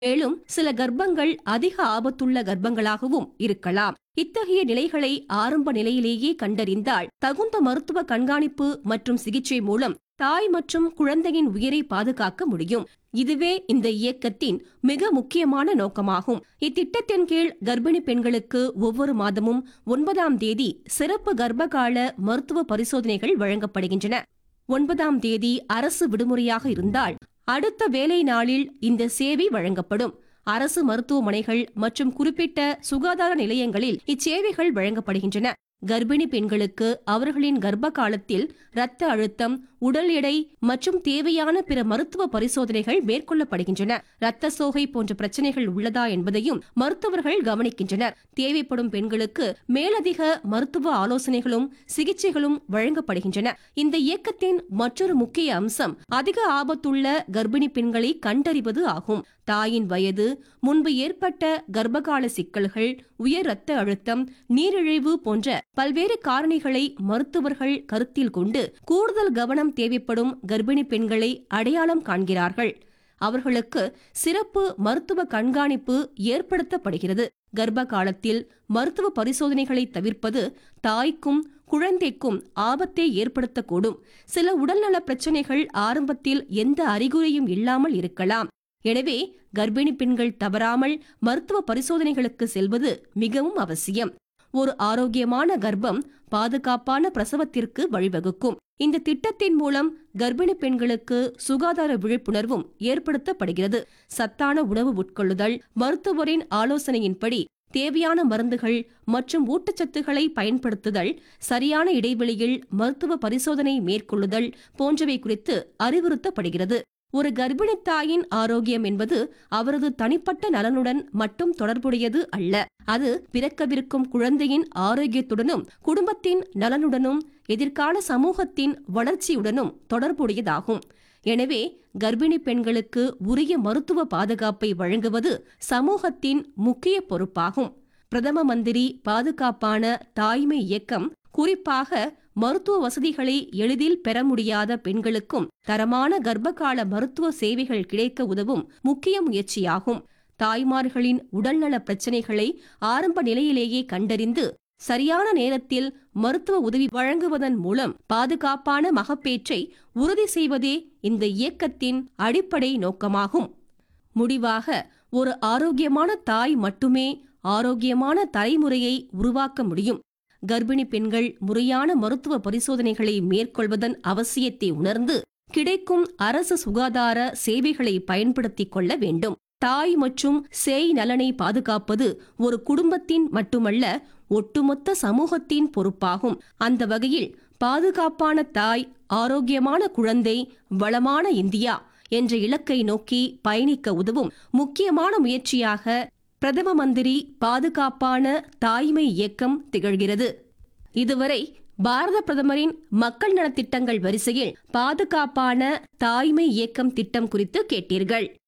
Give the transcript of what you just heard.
மேலும் சில கர்ப்பங்கள் அதிக ஆபத்துள்ள கர்ப்பங்களாகவும் இருக்கலாம் இத்தகைய நிலைகளை ஆரம்ப நிலையிலேயே கண்டறிந்தால் தகுந்த மருத்துவ கண்காணிப்பு மற்றும் சிகிச்சை மூலம் தாய் மற்றும் குழந்தையின் உயிரை பாதுகாக்க முடியும் இதுவே இந்த இயக்கத்தின் மிக முக்கியமான நோக்கமாகும் இத்திட்டத்தின் கீழ் கர்ப்பிணி பெண்களுக்கு ஒவ்வொரு மாதமும் ஒன்பதாம் தேதி சிறப்பு கர்ப்பகால மருத்துவ பரிசோதனைகள் வழங்கப்படுகின்றன ஒன்பதாம் தேதி அரசு விடுமுறையாக இருந்தால் அடுத்த வேலை நாளில் இந்த சேவை வழங்கப்படும் அரசு மருத்துவமனைகள் மற்றும் குறிப்பிட்ட சுகாதார நிலையங்களில் இச்சேவைகள் வழங்கப்படுகின்றன கர்ப்பிணி பெண்களுக்கு அவர்களின் கர்ப்ப காலத்தில் இரத்த அழுத்தம் உடல் எடை மற்றும் தேவையான பிற மருத்துவ பரிசோதனைகள் மேற்கொள்ளப்படுகின்றன இரத்த சோகை போன்ற பிரச்சனைகள் உள்ளதா என்பதையும் மருத்துவர்கள் கவனிக்கின்றனர் தேவைப்படும் பெண்களுக்கு மேலதிக மருத்துவ ஆலோசனைகளும் சிகிச்சைகளும் வழங்கப்படுகின்றன இந்த இயக்கத்தின் மற்றொரு முக்கிய அம்சம் அதிக ஆபத்துள்ள கர்ப்பிணி பெண்களை கண்டறிவது ஆகும் தாயின் வயது முன்பு ஏற்பட்ட கர்ப்பகால சிக்கல்கள் உயர் இரத்த அழுத்தம் நீரிழிவு போன்ற பல்வேறு காரணிகளை மருத்துவர்கள் கருத்தில் கொண்டு கூடுதல் கவனம் தேவைப்படும் கர்ப்பிணி பெண்களை அடையாளம் காண்கிறார்கள் அவர்களுக்கு சிறப்பு மருத்துவ கண்காணிப்பு ஏற்படுத்தப்படுகிறது கர்ப்ப காலத்தில் மருத்துவ பரிசோதனைகளை தவிர்ப்பது தாய்க்கும் குழந்தைக்கும் ஆபத்தை ஏற்படுத்தக்கூடும் சில உடல்நல பிரச்சனைகள் ஆரம்பத்தில் எந்த அறிகுறியும் இல்லாமல் இருக்கலாம் எனவே கர்ப்பிணி பெண்கள் தவறாமல் மருத்துவ பரிசோதனைகளுக்கு செல்வது மிகவும் அவசியம் ஒரு ஆரோக்கியமான கர்ப்பம் பாதுகாப்பான பிரசவத்திற்கு வழிவகுக்கும் இந்த திட்டத்தின் மூலம் கர்ப்பிணி பெண்களுக்கு சுகாதார விழிப்புணர்வும் ஏற்படுத்தப்படுகிறது சத்தான உணவு உட்கொள்ளுதல் மருத்துவரின் ஆலோசனையின்படி தேவையான மருந்துகள் மற்றும் ஊட்டச்சத்துக்களை பயன்படுத்துதல் சரியான இடைவெளியில் மருத்துவ பரிசோதனை மேற்கொள்ளுதல் போன்றவை குறித்து அறிவுறுத்தப்படுகிறது ஒரு கர்ப்பிணி தாயின் ஆரோக்கியம் என்பது அவரது தனிப்பட்ட நலனுடன் மட்டும் தொடர்புடையது அல்ல அது பிறக்கவிருக்கும் குழந்தையின் ஆரோக்கியத்துடனும் குடும்பத்தின் நலனுடனும் எதிர்கால சமூகத்தின் வளர்ச்சியுடனும் தொடர்புடையதாகும் எனவே கர்ப்பிணி பெண்களுக்கு உரிய மருத்துவ பாதுகாப்பை வழங்குவது சமூகத்தின் முக்கிய பொறுப்பாகும் பிரதம மந்திரி பாதுகாப்பான தாய்மை இயக்கம் குறிப்பாக மருத்துவ வசதிகளை எளிதில் பெற முடியாத பெண்களுக்கும் தரமான கர்ப்பகால மருத்துவ சேவைகள் கிடைக்க உதவும் முக்கிய முயற்சியாகும் தாய்மார்களின் உடல்நல பிரச்சனைகளை ஆரம்ப நிலையிலேயே கண்டறிந்து சரியான நேரத்தில் மருத்துவ உதவி வழங்குவதன் மூலம் பாதுகாப்பான மகப்பேற்றை உறுதி செய்வதே இந்த இயக்கத்தின் அடிப்படை நோக்கமாகும் முடிவாக ஒரு ஆரோக்கியமான தாய் மட்டுமே ஆரோக்கியமான தலைமுறையை உருவாக்க முடியும் கர்ப்பிணி பெண்கள் முறையான மருத்துவ பரிசோதனைகளை மேற்கொள்வதன் அவசியத்தை உணர்ந்து கிடைக்கும் அரசு சுகாதார சேவைகளை பயன்படுத்திக் கொள்ள வேண்டும் தாய் மற்றும் சேய் நலனை பாதுகாப்பது ஒரு குடும்பத்தின் மட்டுமல்ல ஒட்டுமொத்த சமூகத்தின் பொறுப்பாகும் அந்த வகையில் பாதுகாப்பான தாய் ஆரோக்கியமான குழந்தை வளமான இந்தியா என்ற இலக்கை நோக்கி பயணிக்க உதவும் முக்கியமான முயற்சியாக பிரதம மந்திரி பாதுகாப்பான தாய்மை இயக்கம் திகழ்கிறது இதுவரை பாரத பிரதமரின் மக்கள் நலத்திட்டங்கள் வரிசையில் பாதுகாப்பான தாய்மை இயக்கம் திட்டம் குறித்து கேட்டீர்கள்